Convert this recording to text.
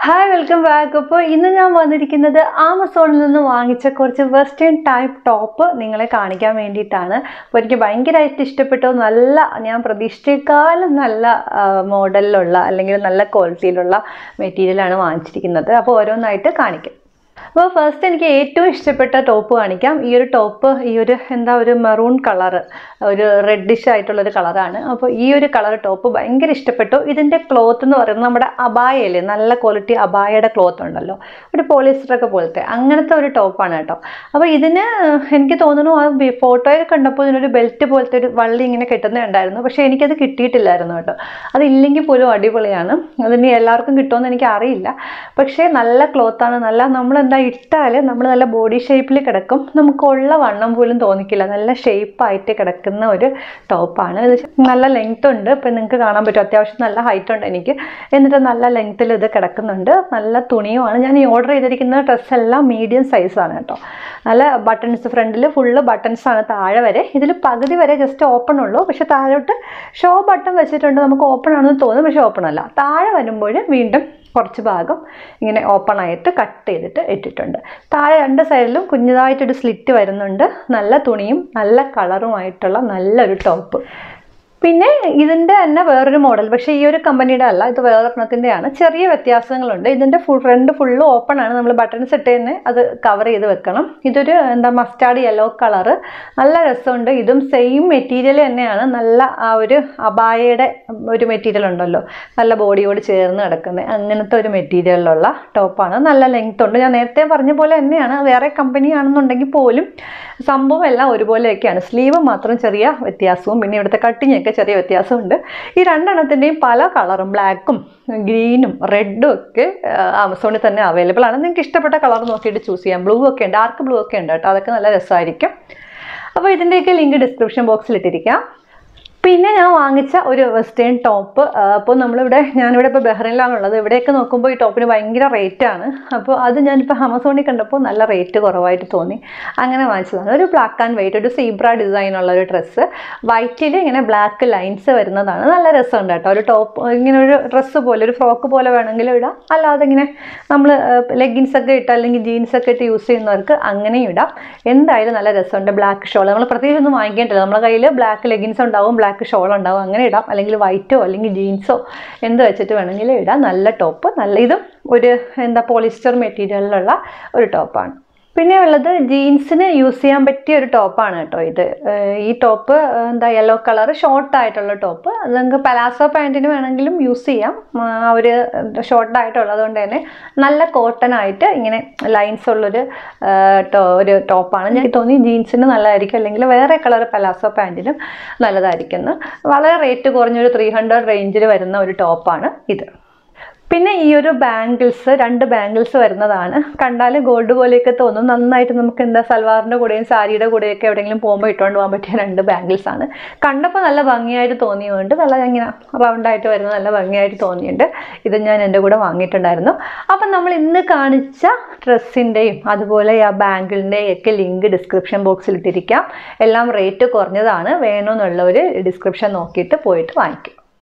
hi welcome back അപ്പോൾ ഇന്ന് ഞാൻ വന്നിരിക്കുന്നത് ആമസോണിൽ നിന്ന് വാങ്ങിച്ച കുറച്ച് വെസ്റ്റേൺ ടൈപ്പ് ടോപ്പ് നിങ്ങളെ കാണിക്കാൻ വേണ്ടിയിട്ടാണ് അപ്പോൾ എനിക്ക് ഭയങ്കരമായിട്ട് ഇഷ്ടപ്പെട്ടു നല്ല ഞാൻ പ്രതീക്ഷിച്ചേക്കാളും നല്ല മോഡലിലുള്ള അല്ലെങ്കിൽ നല്ല ക്വാളിറ്റിയിലുള്ള മെറ്റീരിയലാണ് വാങ്ങിച്ചിരിക്കുന്നത് അപ്പോൾ ഓരോന്നായിട്ട് കാണിക്കാം അപ്പോൾ ഫസ്റ്റ് എനിക്ക് ഏറ്റവും ഇഷ്ടപ്പെട്ട ടോപ്പ് കാണിക്കാം ഈ ഒരു ടോപ്പ് ഈ ഒരു എന്താ ഒരു മെറൂൺ കളറ് ഒരു റെഡിഷ് ആയിട്ടുള്ളൊരു കളറാണ് അപ്പോൾ ഈ ഒരു കളർ ടോപ്പ് ഭയങ്കര ഇഷ്ടപ്പെട്ടു ഇതിൻ്റെ ക്ലോത്ത് എന്ന് പറയുന്നത് നമ്മുടെ അബായയില്ലേ നല്ല ക്വാളിറ്റി അബായയുടെ ക്ലോത്ത് ഉണ്ടല്ലോ ഒരു പോളിസ്റ്ററൊക്കെ പോലത്തെ അങ്ങനത്തെ ഒരു ടോപ്പാണ് കേട്ടോ അപ്പോൾ ഇതിന് എനിക്ക് തോന്നുന്നു ആ ഫോട്ടോയിൽ കണ്ടപ്പോൾ ഇതിനൊരു ബെൽറ്റ് പോലത്തെ ഒരു വള്ളി ഇങ്ങനെ കെട്ടുന്നുണ്ടായിരുന്നു പക്ഷേ എനിക്കത് കിട്ടിയിട്ടില്ലായിരുന്നു കേട്ടോ അതില്ലെങ്കിൽ പോലും അടിപൊളിയാണ് അതിന് എല്ലാവർക്കും കിട്ടുമെന്ന് എനിക്ക് അറിയില്ല പക്ഷേ നല്ല ക്ലോത്താണ് നല്ല നമ്മൾ എന്താ ഇട്ടാൽ നമ്മൾ നല്ല ബോഡി ഷേപ്പിൽ കിടക്കും നമുക്കുള്ള വണ്ണം പോലും തോന്നിക്കില്ല നല്ല ഷേപ്പായിട്ട് കിടക്കുന്ന ഒരു ടോപ്പാണ് ഇത് നല്ല ലെങ്ത് ഉണ്ട് ഇപ്പം നിങ്ങൾക്ക് കാണാൻ പറ്റും അത്യാവശ്യം നല്ല ഹൈറ്റ് ഉണ്ട് എനിക്ക് എന്നിട്ട് നല്ല ലെങ്ത്തിൽ ഇത് കിടക്കുന്നുണ്ട് നല്ല തുണിയുമാണ് ഞാൻ ഈ ഓർഡർ ചെയ്തിരിക്കുന്ന ഡ്രസ്സ് എല്ലാം മീഡിയം സൈസാണ് കേട്ടോ നല്ല ബട്ടൺസ് ഫ്രണ്ടിൽ ഫുള്ള് ബട്ടൺസ് ആണ് താഴെ വരെ ഇതിൽ പകുതി വരെ ജസ്റ്റ് ഓപ്പൺ ഉള്ളൂ പക്ഷെ താഴോട്ട് ഷോ ബട്ടൺ വെച്ചിട്ടുണ്ട് നമുക്ക് ഓപ്പൺ ആണെന്ന് തോന്നും പക്ഷെ ഓപ്പൺ അല്ല താഴെ വരുമ്പോൾ വീണ്ടും കുറച്ച് ഭാഗം ഇങ്ങനെ ഓപ്പൺ ആയിട്ട് കട്ട് ചെയ്തിട്ട് ഇട്ടിട്ടുണ്ട് താഴെ രണ്ട് സൈഡിലും കുഞ്ഞതായിട്ടൊരു സ്ലിറ്റ് വരുന്നുണ്ട് നല്ല തുണിയും നല്ല കളറുമായിട്ടുള്ള നല്ലൊരു ടോപ്പ് പിന്നെ ഇതിൻ്റെ തന്നെ വേറൊരു മോഡൽ പക്ഷേ ഈ ഒരു കമ്പനിയുടെ അല്ല ഇത് വേറൊരെണ്ണത്തിൻ്റെയാണ് ചെറിയ വ്യത്യാസങ്ങളുണ്ട് ഇതിൻ്റെ ഫുൾ ഫ്രണ്ട് ഫുള്ള് ഓപ്പൺ ആണ് നമ്മൾ ബട്ടൺസ് ഇട്ട് തന്നെ അത് കവർ ചെയ്ത് വെക്കണം ഇതൊരു എന്താ മസ്റ്റാർഡ് യെല്ലോ കളറ് നല്ല രസമുണ്ട് ഇതും സെയിം മെറ്റീരിയൽ തന്നെയാണ് നല്ല ആ ഒരു അബായയുടെ ഒരു മെറ്റീരിയൽ ഉണ്ടല്ലോ നല്ല ബോഡിയോട് ചേർന്ന് കിടക്കുന്നത് അങ്ങനത്തെ ഒരു മെറ്റീരിയലിലുള്ള ടോപ്പാണ് നല്ല ലെങ്ത് ഉണ്ട് ഞാൻ നേരത്തെ പറഞ്ഞ പോലെ തന്നെയാണ് വേറെ കമ്പനി ആണെന്നുണ്ടെങ്കിൽ പോലും സംഭവം എല്ലാം ഒരുപോലെയൊക്കെയാണ് സ്ലീവ് മാത്രം ചെറിയ വ്യത്യാസവും പിന്നെ ഇവിടുത്തെ കട്ടിങ് ഒക്കെ ചെറിയ വ്യത്യാസമുണ്ട് ഈ രണ്ടെണ്ണത്തിൻ്റെയും പല കളറും ബ്ലാക്കും ഗ്രീനും റെഡും ഒക്കെ ആമസോണിൽ തന്നെ അവൈലബിൾ ആണ് നിങ്ങൾക്ക് ഇഷ്ടപ്പെട്ട കളർ നോക്കിയിട്ട് ചൂസ് ചെയ്യാം ബ്ലൂ ഒക്കെ ഉണ്ട് ഡാർക്ക് ബ്ലൂ ഒക്കെ ഉണ്ട് കേട്ടോ അതൊക്കെ നല്ല രസമായിരിക്കും അപ്പോൾ ഇതിൻ്റെയൊക്കെ ലിങ്ക് ഡിസ്ക്രിപ്ഷൻ ബോക്സിൽ ഇട്ടിരിക്കാം പിന്നെ ഞാൻ വാങ്ങിച്ച ഒരു വെസ്റ്റേൺ ടോപ്പ് അപ്പോൾ നമ്മളിവിടെ ഞാനിവിടെ ഇപ്പോൾ ബഹ്റൈനിലാണുള്ളത് ഇവിടെയൊക്കെ നോക്കുമ്പോൾ ഈ ടോപ്പിന് ഭയങ്കര റേറ്റാണ് അപ്പോൾ അത് ഞാനിപ്പോൾ ആമസോണിൽ കണ്ടപ്പോൾ നല്ല റേറ്റ് കുറവായിട്ട് തോന്നി അങ്ങനെ വാങ്ങിച്ചതാണ് ഒരു ബ്ലാക്ക് ആൻഡ് വൈറ്റ് ഒരു സീബ്ര ഡിസൈൻ ഉള്ള ഒരു ഡ്രസ്സ് വൈറ്റിൽ ഇങ്ങനെ ബ്ലാക്ക് ലൈൻസ് വരുന്നതാണ് നല്ല രസമുണ്ട് കേട്ടോ ഒരു ടോപ്പ് ഇങ്ങനെ ഒരു ഡ്രസ്സ് പോലെ ഒരു ഫ്രോക്ക് പോലെ വേണമെങ്കിലും ഇടാം അല്ലാതെ ഇങ്ങനെ നമ്മൾ ലെഗിൻസ് ഒക്കെ ഇട്ട് അല്ലെങ്കിൽ ജീൻസ് ഒക്കെ ഇട്ട് യൂസ് ചെയ്യുന്നവർക്ക് അങ്ങനെയും ഇടാം എന്തായാലും നല്ല രസമുണ്ട് ബ്ലാക്ക് ഷോൾ നമ്മൾ പ്രത്യേകിച്ച് ഒന്നും വാങ്ങിക്കേണ്ടത് നമ്മുടെ കയ്യിൽ ബ്ലാക്ക് ലെഗിൻസ് ഉണ്ടാവും ബ്ലാക്ക് ഷോൾ ഉണ്ടാവും അങ്ങനെ ഇടാം അല്ലെങ്കിൽ വൈറ്റോ അല്ലെങ്കിൽ ജീൻസോ എന്ത് വെച്ചിട്ട് വേണമെങ്കിലും ഇടാം നല്ല ടോപ്പ് നല്ല ഇതും ഒരു എന്താ പോളിസ്റ്റർ മെറ്റീരിയലിലുള്ള ഒരു ടോപ്പാണ് പിന്നെ ഉള്ളത് ജീൻസിന് യൂസ് ചെയ്യാൻ പറ്റിയ ഒരു ടോപ്പാണ് കേട്ടോ ഇത് ഈ ടോപ്പ് എന്താ യെല്ലോ കളർ ഷോർട്ട് ആയിട്ടുള്ള ടോപ്പ് അത് നമുക്ക് പലാസോ പാൻറ്റിന് വേണമെങ്കിലും യൂസ് ചെയ്യാം ആ ഒരു ഷോർട്ട് ആയിട്ടുള്ളത് കൊണ്ട് തന്നെ നല്ല കോട്ടൺ ആയിട്ട് ഇങ്ങനെ ലൈൻസ് ഉള്ളൊരു ഒരു ടോപ്പാണ് ഞാൻ തോന്നി ജീൻസിന് നല്ലതായിരിക്കും അല്ലെങ്കിൽ വേറെ കളർ പലാസോ പാൻറ്റിനും നല്ലതായിരിക്കും വളരെ റേറ്റ് കുറഞ്ഞൊരു ത്രീ ഹൺഡ്രഡ് റേഞ്ചിൽ വരുന്ന ഒരു ടോപ്പാണ് ഇത് പിന്നെ ഈ ഒരു ബാംഗിൾസ് രണ്ട് ബാംഗിൾസ് വരുന്നതാണ് കണ്ടാൽ ഗോൾഡ് പോലെയൊക്കെ തോന്നും നന്നായിട്ട് നമുക്ക് എന്താ സൽവാറിൻ്റെ കൂടെയും സാരിയുടെ കൂടെയൊക്കെ എവിടെയെങ്കിലും പോകുമ്പോൾ ഇട്ടുകൊണ്ട് പോകാൻ പറ്റിയ രണ്ട് ബാംഗിൾസ് ആണ് കണ്ടപ്പോൾ നല്ല ഭംഗിയായിട്ട് തോന്നിയുകൊണ്ട് നല്ല ഇങ്ങനെ റൗണ്ടായിട്ട് വരുന്ന നല്ല ഭംഗിയായിട്ട് തോന്നിയിട്ടുണ്ട് ഇത് ഞാൻ എൻ്റെ കൂടെ വാങ്ങിയിട്ടുണ്ടായിരുന്നു അപ്പം നമ്മൾ ഇന്ന് കാണിച്ച ഡ്രസ്സിൻ്റെയും അതുപോലെ ആ ബാംഗിളിൻ്റെയും ഒക്കെ ലിങ്ക് ഡിസ്ക്രിപ്ഷൻ ബോക്സിൽ ഇട്ടിരിക്കാം എല്ലാം റേറ്റ് കുറഞ്ഞതാണ് വേണമെന്നുള്ളവർ ഡിസ്ക്രിപ്ഷൻ നോക്കിയിട്ട് പോയിട്ട് വാങ്ങിക്കും